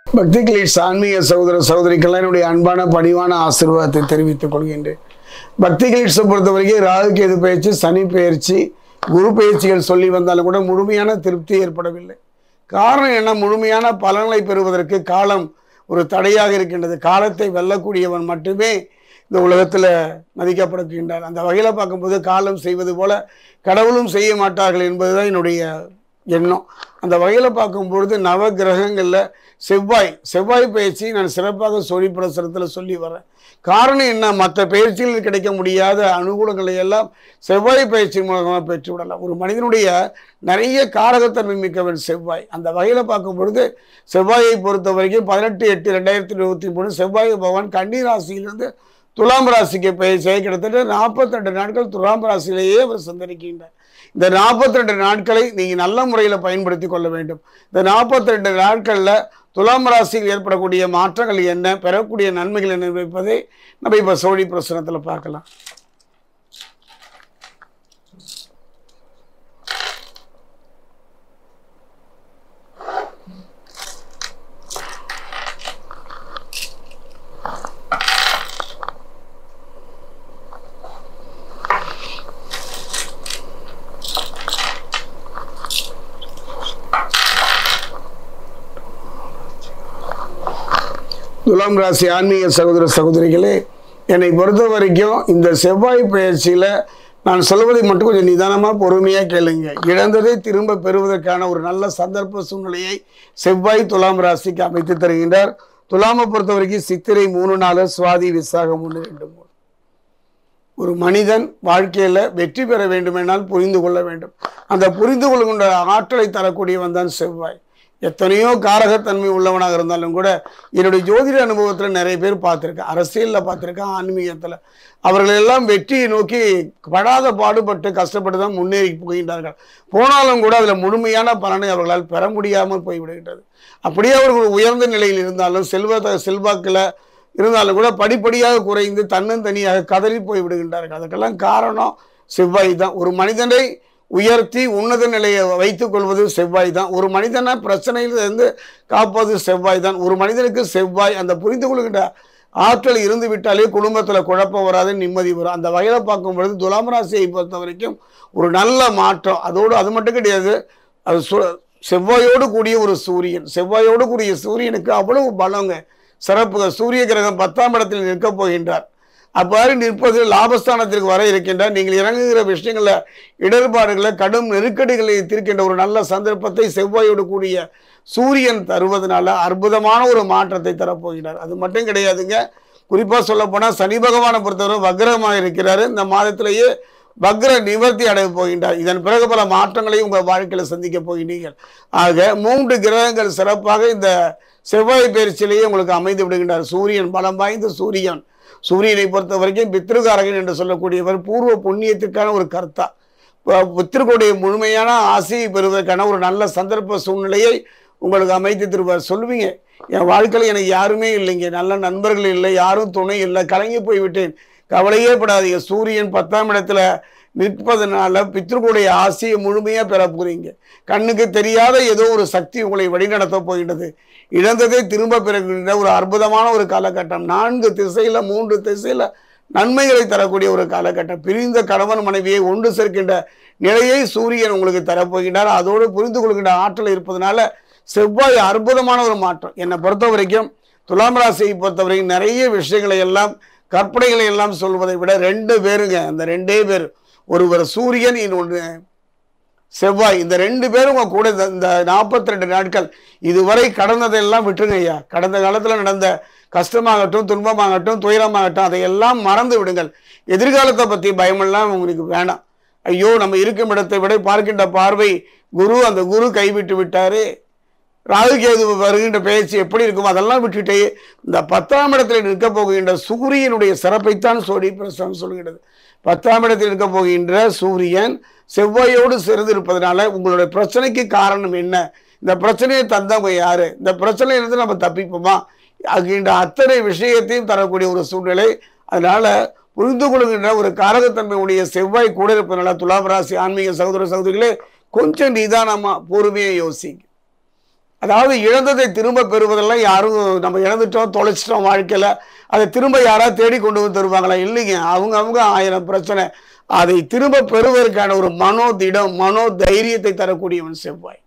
பக்தி கிளீட்ஸ் ஆன்மீக சகோதர சகோதரிக்கெல்லாம் என்னுடைய அன்பான பணிவான ஆசீர்வாதத்தை தெரிவித்துக் கொள்கின்றேன் பக்தி கிளீட்ஸை பொறுத்தவரைக்கும் ராகு கேது பயிற்சி சனி பயிற்சி குரு பயிற்சிகள் சொல்லி வந்தாலும் கூட முழுமையான திருப்தி ஏற்படவில்லை காரணம் என்ன முழுமையான பலன்களை பெறுவதற்கு காலம் ஒரு தடையாக இருக்கின்றது காலத்தை வெல்லக்கூடியவன் மட்டுமே இந்த உலகத்தில் மதிக்கப்படுகின்றார் அந்த வகையில் பார்க்கும்போது காலம் செய்வது போல கடவுளும் செய்ய மாட்டார்கள் என்பதுதான் என்னுடைய எண்ணம் அந்த வகையில் பார்க்கும்பொழுது நவ கிரகங்களில் செவ்வாய் செவ்வாய் பயிற்சி நான் சிறப்பாக சோழி பிரசுரத்தில் சொல்லி வரேன் காரணம் என்ன மற்ற பயிற்சிகளில் கிடைக்க முடியாத அனுகூலங்களை எல்லாம் செவ்வாய் பயிற்சி மூலமாக பெற்று விடலாம் ஒரு மனிதனுடைய நிறைய காரகத்தன்மை மிக்கவன் செவ்வாய் அந்த வகையில் பார்க்கும் பொழுது செவ்வாயை பொறுத்த வரைக்கும் பதினெட்டு எட்டு ரெண்டாயிரத்தி இருபத்தி மூணு செவ்வாய் பகவான் கன்னி ராசியிலிருந்து துலாம் ராசிக்கு பயிற்சியை கிட்டத்தட்ட நாற்பத்தெட்டு நாட்கள் துலாம் ராசியிலேயே அவர் சந்தரிக்கின்றார் இந்த நாற்பத்தி ரெண்டு நாட்களை நீங்கள் நல்ல முறையில் பயன்படுத்தி கொள்ள வேண்டும் இந்த நாற்பத்தி ரெண்டு நாட்களில் துலாம் ராசியில் ஏற்படக்கூடிய மாற்றங்கள் என்ன பெறக்கூடிய நன்மைகள் என்ன என்பதை நம்ம இப்போ சோழி பிரசனத்தில் பார்க்கலாம் துலாம் ராசி ஆன்மீக சகோதர சகோதரிகளே என்னை பொறுத்த வரைக்கும் இந்த செவ்வாய் பயிற்சியில் நான் சொல்வதை மட்டும் கொஞ்சம் நிதானமாக பொறுமையாக கேளுங்க இழந்ததை திரும்ப பெறுவதற்கான ஒரு நல்ல சந்தர்ப்ப சூழ்நிலையை செவ்வாய் துலாம் ராசிக்கு அமைத்து தருகின்றார் துலாமை பொறுத்த வரைக்கும் சித்திரை மூணு நாலு சுவாதி விசாகம் ஒன்று ரெண்டு மூணு ஒரு மனிதன் வாழ்க்கையில் வெற்றி பெற வேண்டுமென்றால் புரிந்து கொள்ள வேண்டும் அந்த புரிந்து கொள்கின்ற ஆற்றலை தரக்கூடியவன் தான் செவ்வாய் எத்தனையோ காரகத்தன்மை உள்ளவனாக இருந்தாலும் கூட என்னுடைய ஜோதிட அனுபவத்தில் நிறைய பேர் பார்த்துருக்கேன் அரசியலில் பார்த்துருக்கேன் ஆன்மீகத்தில் அவர்கள் எல்லாம் வெற்றியை நோக்கி படாத பாடுபட்டு கஷ்டப்பட்டு தான் முன்னேறி போகின்றார்கள் போனாலும் கூட அதில் முழுமையான பலனை அவர்களால் பெற முடியாமல் போய்விடுகின்றது அப்படியே அவர்கள் உயர்ந்த நிலையில் இருந்தாலும் செல்வ செல்வாக்கில் இருந்தாலும் கூட படிப்படியாக குறைந்து தன்னந்தனியாக கதறி போய் விடுகின்றார்கள் அதுக்கெல்லாம் காரணம் செவ்வாய் தான் ஒரு மனிதனை உயர்த்தி உன்னத நிலையை வைத்துக் கொள்வது செவ்வாய் தான் ஒரு மனிதனை பிரச்சனையிலிருந்து காப்பது செவ்வாய் தான் ஒரு மனிதனுக்கு செவ்வாய் அந்த புரிந்து கொள்கின்ற ஆற்றல் இருந்து விட்டாலே குடும்பத்தில் குழப்பம் வராது நிம்மதி வரும் அந்த வகையில் பார்க்கும் பொழுது துலாம் ராசியை பொறுத்த வரைக்கும் ஒரு நல்ல மாற்றம் அதோடு அது மட்டும் கிடையாது அது சு செவ்வாயோடு கூடிய ஒரு சூரியன் செவ்வாயோடு கூடிய சூரியனுக்கு அவ்வளவு பலங்க சிறப்புகள் சூரிய கிரகம் பத்தாம் இடத்தில் நிற்கப் போகின்றார் அவ்வாறு நிற்பது லாபஸ்தானத்திற்கு வர இருக்கின்றார் நீங்கள் இறங்குகிற விஷயங்களில் இடர்பாடுகளை கடும் நெருக்கடிகளை தீர்க்கின்ற ஒரு நல்ல சந்தர்ப்பத்தை செவ்வாயோடு கூடிய சூரியன் தருவதனால அற்புதமான ஒரு மாற்றத்தை தரப்போகிறார் அது மட்டும் கிடையாதுங்க குறிப்பாக சொல்ல போனால் சனி பகவானை பொறுத்தவரை வக்ரமாக இருக்கிறாரு இந்த மாதத்திலேயே வக்ர நிவர்த்தி அடைய போகின்றார் இதன் பிறகு பல மாற்றங்களையும் உங்கள் வாழ்க்கையில் சந்திக்க போகின்றீர்கள் ஆக மூன்று கிரகங்கள் சிறப்பாக இந்த செவ்வாய் பயிற்சியிலேயே உங்களுக்கு அமைந்து விடுகின்றார் சூரியன் பலம் வாய்ந்த சூரியன் சூரியனை பொறுத்த வரைக்கும் பித்ருகாரகன் என்று சொல்லக்கூடியவர் பூர்வ புண்ணியத்திற்கான ஒரு கர்த்தா பித்திருக்குடைய முழுமையான ஆசையை பெறுவதற்கான ஒரு நல்ல சந்தர்ப்ப சூழ்நிலையை உங்களுக்கு அமைத்து தருவார் சொல்லுவீங்க என் வாழ்க்கையில் எனக்கு யாருமே இல்லைங்க நல்ல நண்பர்கள் இல்லை யாரும் துணை இல்லை கலங்கி போய்விட்டேன் கவலையே படாதீங்க சூரியன் பத்தாம் இடத்துல நிற்பதனால பித்ருக்குடைய ஆசையை முழுமையாக பெற போகிறீங்க கண்ணுக்கு தெரியாத ஏதோ ஒரு சக்தி உங்களை வழிநடத்த போகின்றது இழந்ததை திரும்ப பெறுகின்ற ஒரு அற்புதமான ஒரு காலகட்டம் நான்கு திசையில் மூன்று திசையில் நன்மைகளை தரக்கூடிய ஒரு காலகட்டம் பிரிந்த கணவன் மனைவியை ஒன்று சேர்க்கின்ற நிலையை சூரியன் உங்களுக்கு தரப்போகின்றார் அதோடு புரிந்து கொள்கின்ற ஆற்றல் இருப்பதனால செவ்வாய் அற்புதமான ஒரு மாற்றம் என்னை பொறுத்த வரைக்கும் துலாம் ராசியை பொறுத்த வரைக்கும் நிறைய விஷயங்களை எல்லாம் கற்பனைகளை எல்லாம் சொல்வதை விட ரெண்டு பேருங்க அந்த ரெண்டே பேர் ஒருவர் சூரியன் இன்னொன்று செவ்வாய் இந்த ரெண்டு பேரும் உங்க கூட இந்த- இந்த நாற்பத்தி ரெண்டு நாட்கள் இதுவரை கடந்ததெல்லாம் விட்டுருங்க ஐயா கடந்த காலத்தில் நடந்த கஷ்டமாகட்டும் துன்பமாகட்டும் துயரமாகட்டும் அதையெல்லாம் மறந்து விடுங்கள் எதிர்காலத்தை பற்றி பயமெல்லாம் உங்களுக்கு வேணாம் ஐயோ நம்ம இருக்கும் இடத்தை விட பார்க்கின்ற பார்வை குரு அந்த குரு கைவிட்டு விட்டாரு ராகுகேது வருகின்ற பேச்சு எப்படி இருக்கும் அதெல்லாம் விட்டுட்டே இந்த பத்தாம் இடத்தில் நிற்க போகின்ற சூரியனுடைய சிறப்பைத்தான் சோடி பிரசனம் சொல்கிறது பத்தாம் இடத்தில் இருக்க போகின்ற சூரியன் செவ்வாயோடு சேர்ந்து இருப்பதனால உங்களுடைய பிரச்சனைக்கு காரணம் என்ன இந்த பிரச்சனையை தந்தவங்க யாரு இந்த பிரச்சனையிலிருந்து நம்ம தப்பிப்போமா ஆகின்ற அத்தனை விஷயத்தையும் தரக்கூடிய ஒரு சூழ்நிலை அதனால புரிந்து கொள்கின்ற ஒரு காரகத்தன்மையுடைய செவ்வாய் கூட இருப்பதனால துலாம் ராசி ஆன்மீக சகோதர சகோதரிகளே கொஞ்சம் நிதானமா பொறுமையை யோசிங்க அதாவது இழந்ததை திரும்ப பெறுவதெல்லாம் யாரும் நம்ம இழந்துட்டோம் தொலைச்சிட்டோம் வாழ்க்கையில் அதை திரும்ப யாராவது தேடி கொண்டு வந்து தருவாங்களா இல்லைங்க அவங்க அவங்க ஆயிரம் பிரச்சனை அதை திரும்ப பெறுவதற்கான ஒரு மனோதிடம் மனோ தைரியத்தை தரக்கூடியவன் செவ்வாய்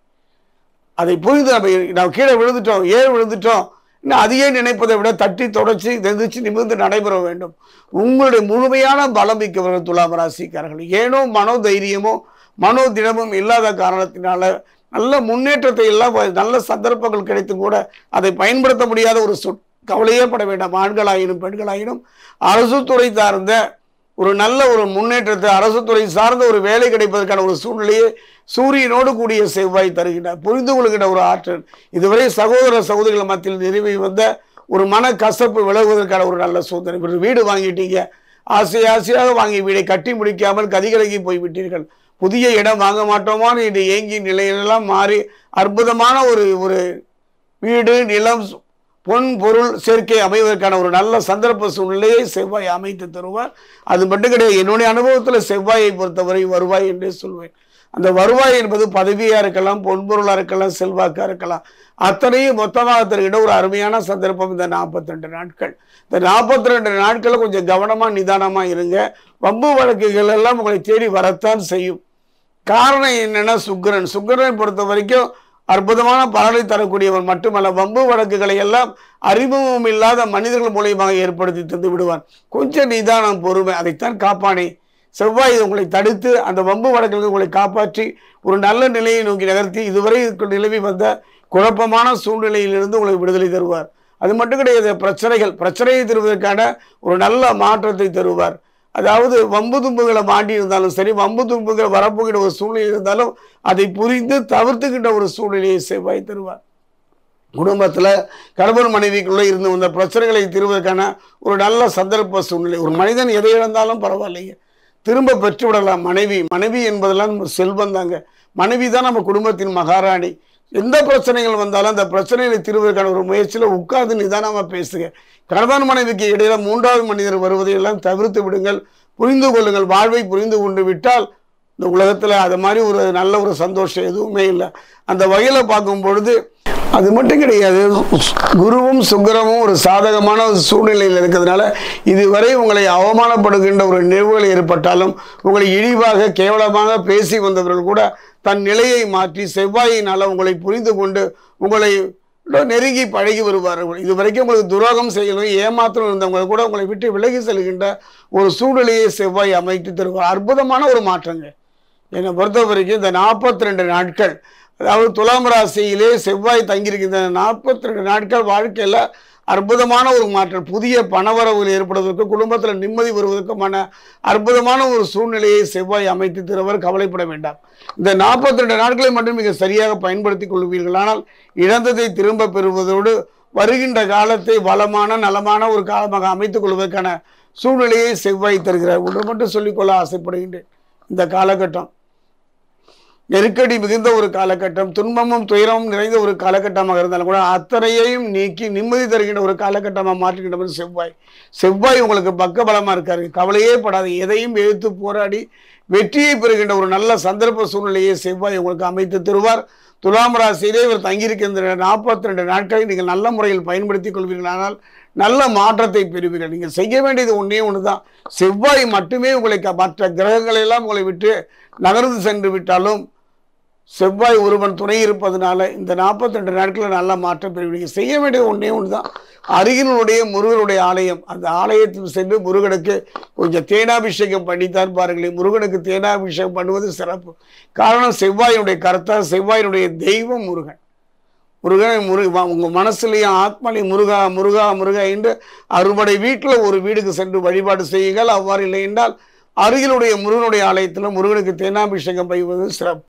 அதை புரிந்து நம்ம நம்ம கீழே விழுந்துட்டோம் ஏன் விழுந்துட்டோம் இன்னும் அதையே நினைப்பதை விட தட்டி தொடச்சி எந்திரிச்சு நிமிர்ந்து நடைபெற வேண்டும் உங்களுடைய முழுமையான பலம் மிக்கவர்கள் துலாம் ராசிக்காரர்கள் ஏனோ மனோ தைரியமோ மனோ திடமும் இல்லாத காரணத்தினால நல்ல முன்னேற்றத்தை எல்லாம் வ- நல்ல சந்தர்ப்பங்கள் கிடைத்தும் கூட அதை பயன்படுத்த முடியாத ஒரு சொ கவலையே பட வேண்டாம் ஆண்களாயினும் பெண்களாயினும் அரசு துறை சார்ந்த ஒரு நல்ல ஒரு முன்னேற்றத்தை அரசு துறை சார்ந்த ஒரு வேலை கிடைப்பதற்கான ஒரு சூழ்நிலையை சூரியனோடு கூடிய செவ்வாய் தருகின்றார் புரிந்து கொள்கின்ற ஒரு ஆற்றல் இதுவரை சகோதர சகோதரிகள் மத்தியில் நிறுவி வந்த ஒரு மன கசப்பு விலகுவதற்கான ஒரு நல்ல சூழ்நிலை ஒரு வீடு வாங்கிட்டீங்க ஆசை ஆசையாக வாங்கி வீடை கட்டி முடிக்காமல் கதிகலகி போய்விட்டீர்கள் புதிய இடம் வாங்க மாட்டோமான்னு இன்று ஏங்கி நிலையிலெல்லாம் மாறி அற்புதமான ஒரு ஒரு வீடு நிலம் பொன் பொருள் சேர்க்கை அமைவதற்கான ஒரு நல்ல சந்தர்ப்ப சூழ்நிலையை செவ்வாய் அமைத்து தருவார் அது மட்டும் கிடையாது என்னுடைய அனுபவத்தில் செவ்வாயை பொறுத்தவரை வருவாய் என்றே சொல்வேன் அந்த வருவாய் என்பது பதவியாக இருக்கலாம் பொன்பொருளாக இருக்கலாம் செல்வாக்காக இருக்கலாம் அத்தனையும் மொத்தமாக தருகின்ற ஒரு அருமையான சந்தர்ப்பம் இந்த 42 நாட்கள் இந்த 42 ரெண்டு நாட்களில் கொஞ்சம் கவனமாக நிதானமாக இருங்க வம்பு வழக்குகள் எல்லாம் உங்களை தேடி வரத்தான் செய்யும் காரணம் என்னன்னா சுக்கிரன் சுக்கிரனை பொறுத்த வரைக்கும் அற்புதமான பலனை தரக்கூடியவன் மட்டுமல்ல வம்பு வழக்குகளை எல்லாம் அறிமுகம் இல்லாத மனிதர்கள் மூலியமாக ஏற்படுத்தி தந்து விடுவான் கொஞ்சம் நிதானம் பொறுமை அதைத்தான் காப்பானே செவ்வாய் உங்களை தடுத்து அந்த வம்பு வழக்குகளுக்கு உங்களை காப்பாற்றி ஒரு நல்ல நிலையை நோக்கி நகர்த்தி இதுவரை இருக்க- நிலவி வந்த குழப்பமான சூழ்நிலையிலிருந்து உங்களை விடுதலை தருவார் அது மட்டும் கிடையாது பிரச்சனைகள் பிரச்சனையை தருவதற்கான ஒரு நல்ல மாற்றத்தை தருவார் அதாவது வம்பு தும்புகளை மாட்டி இருந்தாலும் சரி வம்பு தும்புகள் வரப்போகிற ஒரு சூழ்நிலை இருந்தாலும் அதை புரிந்து தவிர்த்துக்கின்ற ஒரு சூழ்நிலையை செவ்வாய் தருவார் குடும்பத்தில் கணவன் மனைவிக்குள்ளே இருந்து வந்த பிரச்சனைகளை தீர்வதற்கான ஒரு நல்ல சந்தர்ப்ப சூழ்நிலை ஒரு மனிதன் எதை இழந்தாலும் பரவாயில்லைங்க திரும்ப பெற்று விடலாம் மனைவி மனைவி என்பதெல்லாம் நம்ம செல்வம் தாங்க மனைவி தான் நம்ம குடும்பத்தின் மகாராணி எந்த பிரச்சனைகள் வந்தாலும் அந்த பிரச்சனைகளை தீர்வதற்கான ஒரு முயற்சியில் உட்கார்ந்து நிதானமாக பேசுங்க கணவன் மனைவிக்கு இடையில மூன்றாவது மனிதர் வருவதை எல்லாம் தவிர்த்து விடுங்கள் புரிந்து கொள்ளுங்கள் வாழ்வை புரிந்து கொண்டு விட்டால் இந்த உலகத்தில் அது மாதிரி ஒரு நல்ல ஒரு சந்தோஷம் எதுவுமே இல்லை அந்த வகையில் பார்க்கும் பொழுது அது மட்டும் கிடையாது குருவும் சுக்கிரமும் ஒரு சாதகமான ஒரு சூழ்நிலையில் இருக்கிறதுனால இதுவரை உங்களை அவமானப்படுகின்ற ஒரு நிகழ்வுகள் ஏற்பட்டாலும் உங்களை இழிவாக கேவலமாக பேசி வந்தவர்கள் கூட தன் நிலையை மாற்றி செவ்வாயினால் உங்களை புரிந்து கொண்டு உங்களை நெருங்கி பழகி வருவார்கள் இது வரைக்கும் உங்களுக்கு துரோகம் செய்யணும் ஏமாற்றம் இருந்தவங்க கூட உங்களை விட்டு விலகி செல்கின்ற ஒரு சூழ்நிலையை செவ்வாய் அமைத்து தருவார் அற்புதமான ஒரு மாற்றங்க என்னை பொறுத்த வரைக்கும் இந்த நாற்பத்தி ரெண்டு நாட்கள் அதாவது துலாம் ராசியிலே செவ்வாய் தங்கியிருக்கின்ற நாற்பத்தி ரெண்டு நாட்கள் வாழ்க்கையில் அற்புதமான ஒரு மாற்றம் புதிய பணவரவுகள் ஏற்படுவதற்கு குடும்பத்தில் நிம்மதி வருவதற்குமான அற்புதமான ஒரு சூழ்நிலையை செவ்வாய் அமைத்து தருவர் கவலைப்பட வேண்டாம் இந்த நாற்பத்தி ரெண்டு நாட்களை மட்டும் மிக சரியாக பயன்படுத்திக் கொள்வீர்கள் ஆனால் இழந்ததை திரும்ப பெறுவதோடு வருகின்ற காலத்தை வளமான நலமான ஒரு காலமாக அமைத்துக் கொள்வதற்கான சூழ்நிலையை செவ்வாய் தருகிறார் ஒன்று மட்டும் சொல்லிக்கொள்ள ஆசைப்படுகின்றேன் இந்த காலகட்டம் நெருக்கடி மிகுந்த ஒரு காலகட்டம் துன்பமும் துயரமும் நிறைந்த ஒரு காலகட்டமாக இருந்தாலும் கூட அத்தனையையும் நீக்கி நிம்மதி தருகின்ற ஒரு காலகட்டமாக மாற்றுகின்றவர் செவ்வாய் செவ்வாய் உங்களுக்கு பக்கபலமாக இருக்காரு கவலையே படாது எதையும் எதிர்த்து போராடி வெற்றியை பெறுகின்ற ஒரு நல்ல சந்தர்ப்ப சூழ்நிலையை செவ்வாய் உங்களுக்கு அமைத்து தருவார் துலாம் ராசியிலே இவர் தங்கியிருக்கின்ற நாற்பத்தி ரெண்டு நாட்களை நீங்கள் நல்ல முறையில் பயன்படுத்திக் கொள்வீர்களானால் நல்ல மாற்றத்தை பெறுவீர்கள் நீங்கள் செய்ய வேண்டியது ஒன்றே ஒன்று தான் செவ்வாய் மட்டுமே உங்களை க- மற்ற கிரகங்களை எல்லாம் உங்களை விட்டு நகர்ந்து சென்று விட்டாலும் செவ்வாய் ஒருவன் துணை இருப்பதனால இந்த 42 நாட்களில் நல்ல மாற்றம் பெறுவீங்க செய்ய வேண்டியது ஒன்றே ஒன்று தான் அருகினுடைய முருகனுடைய ஆலயம் அந்த ஆலயத்தில் சென்று முருகனுக்கு கொஞ்சம் தேனாபிஷேகம் பண்ணித்தான் பாருங்களேன் முருகனுக்கு தேனாபிஷேகம் பண்ணுவது சிறப்பு காரணம் செவ்வாயினுடைய கருத்தா செவ்வாயினுடைய தெய்வம் முருகன் முருகன் முருக உங்கள் மனசுலையும் ஆத்மாலையும் முருகா முருகா முருகா என்று அறுபடை வீட்டில் ஒரு வீடுக்கு சென்று வழிபாடு செய்யுங்கள் அவ்வாறு இல்லை என்றால் அருகிலுடைய முருகனுடைய ஆலயத்தில் முருகனுக்கு தேனாபிஷேகம் செய்வது சிறப்பு